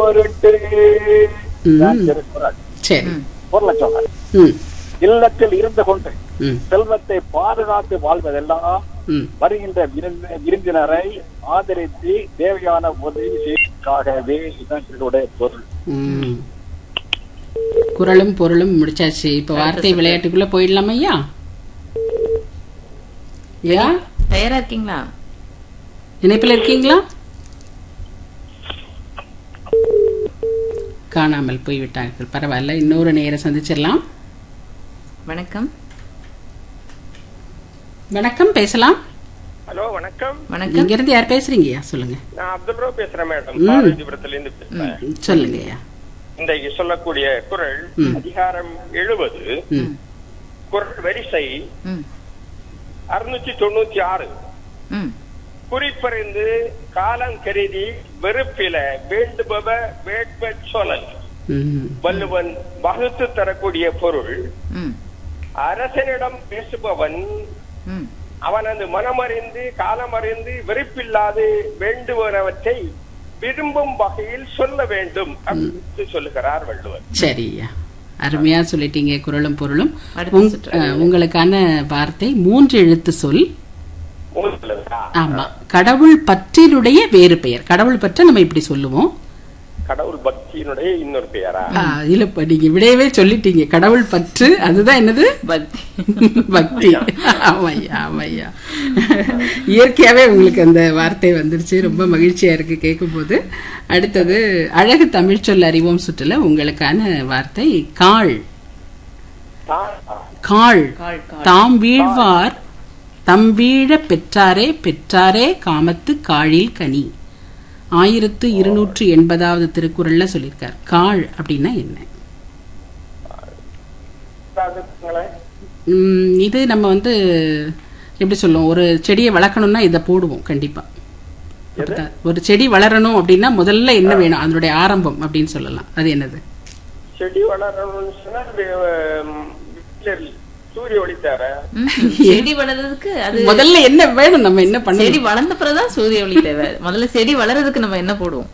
பொருட்டு ம். நான் திருக்குறள் சரி பொருளை சொல்றேன் ம் இல்லத்தில் இருந்து கொண்டு ம் செல்வத்தை பாதுகாத்து வாழ்வதெல்லாம் ம் வருகின்ற விருந்த- விருந்தினரை ஆதரித்து தேவையான உதவி செய்வதற்காகவே இதுதான் இதனுடைய பொருள் ம். குரலும் பொருளும் முடிச்சாச்சு இப்ப வார்த்தை விளையாட்டுக்குள்ள போயிடலாமா ஐயா ஐயா தயாரா இருக்கீங்களா இணைப்பில் இருக்கீங்களா காணாமல் போய்விட்டார்கள் பரவாயில்ல இன்னொரு நேரம் சந்திச்சிடலாம் வணக்கம் வணக்கம் பேசலாம் ஹலோ வணக்கம் வணக்கம் இங்க இருந்து யார் பேசுறீங்கய்யா சொல்லுங்க நான் அப்துல் ரோ பேசுறேன் மேடம் ம். பாரதிபுரத்துல இருந்து பேசுறேன் ம், சொல்லுங்க ஐயா இன்றைக்கு சொல்லக்கூடிய குரல் ம். அதிகாரம் எழுபது ம் குரல் வரிசை ம் அறுநூற்றி தொண்ணூத்தி ஆறு ம் குறிப்பறிந்து காலம் கருதி வெறுப்பில வேண்டுபவ வேட்ப சொலல் ம் வள்ளுவன் வகுத்து தரக்கூடிய பொருள் ம் அரசனிடம் பேசுபவன் ம் அவனது மனமறிந்து காலமறிந்து வெறுப்பில்லாது வேண்டுவனவற்றை விரும்பும் வகையில் சொல்ல வேண்டும் அப்படின்னு சொல்லுகிறார் வள்ளுவர் சரி ஐயா அருமையா சொல்லிட்டீங்க குரலும் பொருளும் அடுத்த உங்- சுற்று. அஹ், உங்களுக்கான வார்த்தை மூன்று எழுத்து சொல் முதல்ல ஆமா கடவுள் பற்றினுடைய வேறு பெயர் கடவுள் பற்ற நம்ம இப்படி சொல்லுவோம் கடவுள் பக்தியினுடைய இன்னொரு பெயரா ஆ, இல்ல இப்ப நீங்க விடையவே சொல்லிட்டீங்க கடவுள் பற்று அதுதான் என்னது பக்தி பக்தி ஆமையா ஆமையா இயற்கையாவே உங்களுக்கு அந்த வார்த்தை வந்துருச்சு ரொம்ப மகிழ்ச்சியா இருக்கு கேட்கும் போது அடுத்தது அழகு தமிழ் சொல் அறிவோம் சுற்றுல உங்களுக்கான வார்த்தை காள் தான் காள் கால் கால் தாம் வீழ்வார் தம் வீழ பெற்றாரே பெற்றாரே காமத்து காழில் கனி ஆயிரத்து இருநூற்று எண்பதாவது திருக்குறள்ல சொல்லியிருக்கார் காள் அப்படின்னா என்ன சாகுங்களேன். உம், இது நம்ம வந்து எப்படி சொல்லுவோம் ஒரு செடியை வளர்க்கணும்னா இதை போடுவோம் கண்டிப்பா அப்படிதான். ஒரு செடி வளரணும் அப்படின்னா முதல்ல என்ன வேணும் அதனுடைய ஆரம்பம் அப்படின்னு சொல்லலாம் அது என்னது செடி வளரணும்னு சொன்னா அது, ஹம், வீட்டில் சூரிய ஒளி தேவை ம், செடி வளர்றதுக்கு அது முதல்ல என்ன வேணும் நம்ம என்ன பண்ணணும் செடி வளர்ந்த பிறகுதான் சூரிய ஒளி தேவை முதல்ல செடி வளர்றதுக்கு நம்ம என்ன போடுவோம்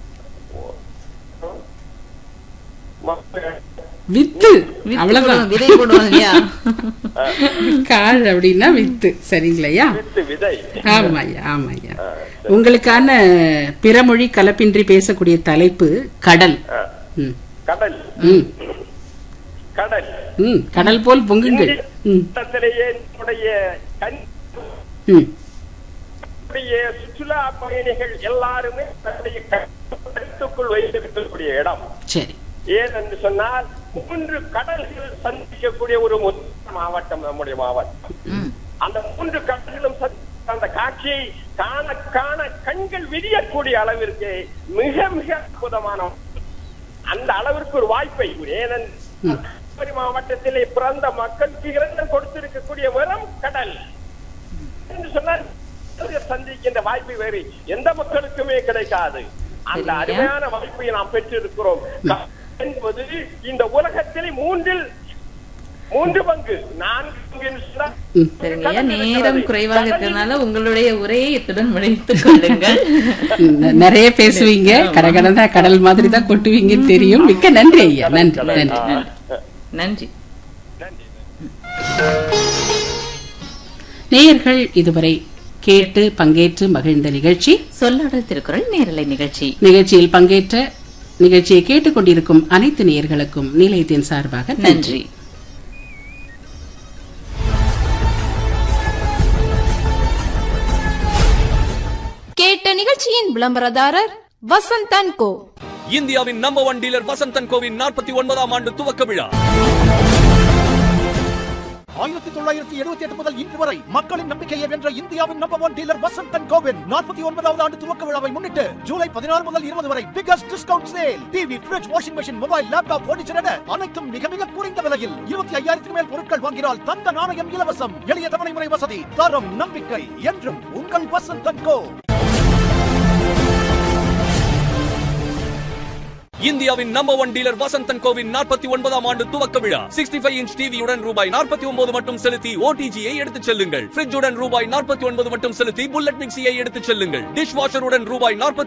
ம- வித்து வித்து அவ்வளவுதான் போடுவோம், விதை போடுவோம் இல்லையா காள் அப்படின்னா வித்து சரிங்களையா வித்து விதை ஆமாய்யா ஆமாய்யா உங்களுக்கான பிறமொழி கலப்பின்றி பேசக்கூடிய தலைப்பு கடல் ஆ. ம், கடல் ம், கடல் ம், கடல் போல் பொங்குங்கள் ம், இந்திய நம்முடைய கண் ம், நம்முடைய சுற்றுலா பயணிகள் எல்லாருமே தன்னுடைய கருத்துக்குள் வைத்திருக்கக்கூடிய இடம் சரி ஏன் என்று சொன்னால் மூன்று கடல்கள் சந்திக்கக்கூடிய ஒரு முதல் மாவட்டம் நம்முடைய மாவட்டம் ம் அந்த மூன்று கடல்களும் சந்தித்த அந்த காட்சியை காண காண கண்கள் விரியக்கூடிய அளவிற்கு மிக மிக அற்புதமான அந்த அளவிற்கு ஒரு வாய்ப்பை ஏனென் கன்னியாகுமரி மாவட்டத்திலே பிறந்த மக்களுக்கு இறைவன் கொடுத்திருக்கக்கூடிய வெறும் கடல் என்று சொன்னால் சந்திக்கின்ற வாய்ப்பு வேறு எந்த மக்களுக்குமே கிடைக்காது அந்த சரிங்க. அருமையான வாய்ப்பை நாம் பெற்றிருக்கிறோம் கடல் என்பது இந்த உலகத்திலே மூன்றில் மூன்று பங்கு நான்கு பங்கு என்று சொன்னால் சரிங்க கடல் நேரம் இருக்கிறது. குறைவாக கடலில் இருக்கிறதுனால உங்களுடைய உரையை இத்துடன் முடித்துக் கொள்ளுங்கள் ந- நிறைய பேசுவீங்க கடகடனா கடல் மாதிரி தான் கொட்டுவீங்கன்னு தெரியும் மிக்க நன்றி ஐயா நன்றி நன்றி நன்றி நன்றி நேயர்கள் இதுவரை கேட்டு பங்கேற்று மகிழ்ந்த நிகழ்ச்சி சொல்லோடல் திருக்குறள் நேரலை நிகழ்ச்சி நிகழ்ச்சியில் பங்கேற்ற நிகழ்ச்சியை கேட்டுக்கொண்டிருக்கும் அனைத்து நேயர்களுக்கும் நிலையத்தின் சார்பாக நன்றி நன்றி கேட்ட நிகழ்ச்சியின் விளம்பரதாரர் வசந்தன் கோ இந்தியாவின் நம்பர் ஒன் டீலர் வசந்தன் கோவின் நாற்பத்தி ஒன்பதாம் ஆண்டு துவக்க விழா ஆயிரத்தி தொள்ளாயிரத்தி எழுபத்தி எட்டு முதல் இன்று வரை மக்களின் நம்பிக்கையை வென்ற இந்தியாவின் நம்பர் ஒன் டீலர் வசந்தன் கோவின் நாற்பத்தி ஒன்பதாவது ஆண்டு துவக்க விழாவை முன்னிட்டு ஜூலை பதினாறு முதல் இருபது வரை biggest discount sale TV fridge washing machine mobile laptop furniture என அனைத்தும் மிக மிக குறைந்த விலையில் இருபத்தி ஐயாயிரத்துக்கு மேல் பொருட்கள் வாங்கினால் தங்க நாணயம் இலவசம் எளிய தவணை முறை வசதி தரம் நம்பிக்கை என்றும் உங்கள் வசந்தன் கோ இந்தியாவின் நம்பர் ஒன் டீலர் வசந்தன் கோவின் நாற்பத்தி ஒன்பதாம் ஆண்டு துவக்க விழா சிக்ஸ்டி ஃபைவ் இன்ச் டிவியுடன் ரூபாய் நாற்பத்தி ஒன்பது மட்டும் செலுத்தி ஓடிஜியை எடுத்துச் செல்லுங்கள் ஃபிரிட்ஜுடன் ரூபாய் நாற்பத்தி ஒன்பது மட்டும் செலுத்தி புல்லட் மிக்சியை எடுத்துச் செல்லுங்கள் டிஷ் வாஷருடன் ரூபாய் நாற்பத்தி